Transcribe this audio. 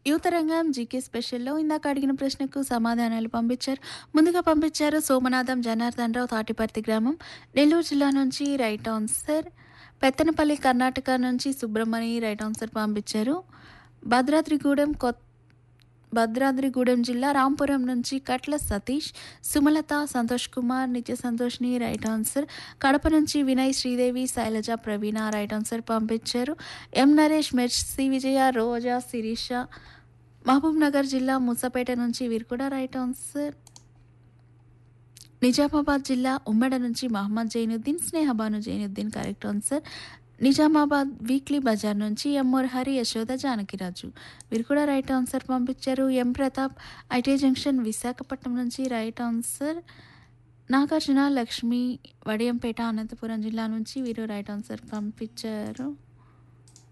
యువతరంగం జీకే స్పెషల్లో ఇందాక అడిగిన ప్రశ్నకు సమాధానాలు పంపించారు ముందుగా పంపించారు సోమనాథం జనార్దన్ రావు తాటిపర్తి గ్రామం నెల్లూరు జిల్లా నుంచి రైట్ ఆన్సర్ పెత్తనపల్లి కర్ణాటక నుంచి సుబ్రహ్మణి రైట్ ఆన్సర్ పంపించారు భద్రాద్రిగూడెం కొత్త భద్రాద్రిగూడెం జిల్లా రాంపురం నుంచి కట్ల సతీష్ సుమలత సంతోష్ కుమార్ నిత్య సంతోష్ని రైట్ ఆన్సర్ కడప నుంచి వినయ్ శ్రీదేవి శైలజ ప్రవీణ రైట్ ఆన్సర్ పంపించారు ఎం నరేష్ మెర్సి విజయ రోజా శిరీష మహబూబ్ నగర్ జిల్లా ముసాపేట నుంచి వీరు కూడా రైట్ ఆన్సర్ నిజామాబాద్ జిల్లా ఉమ్మడ నుంచి Mohammed Zainuddin Snehabanu Zainuddin correct answer Nizamabad weekly బజార్ నుంచి ఎం హరి యశోద జానకిరాజు వీరు కూడా రైట్ ఆన్సర్ పంపించారు M Pratap IT junction Visakhapatnam నుంచి రైట్ ఆన్సర్ నాగార్జున లక్ష్మి వడియంపేట అనంతపురం జిల్లా నుంచి వీరు రైట్ ఆన్సర్ పంపించారు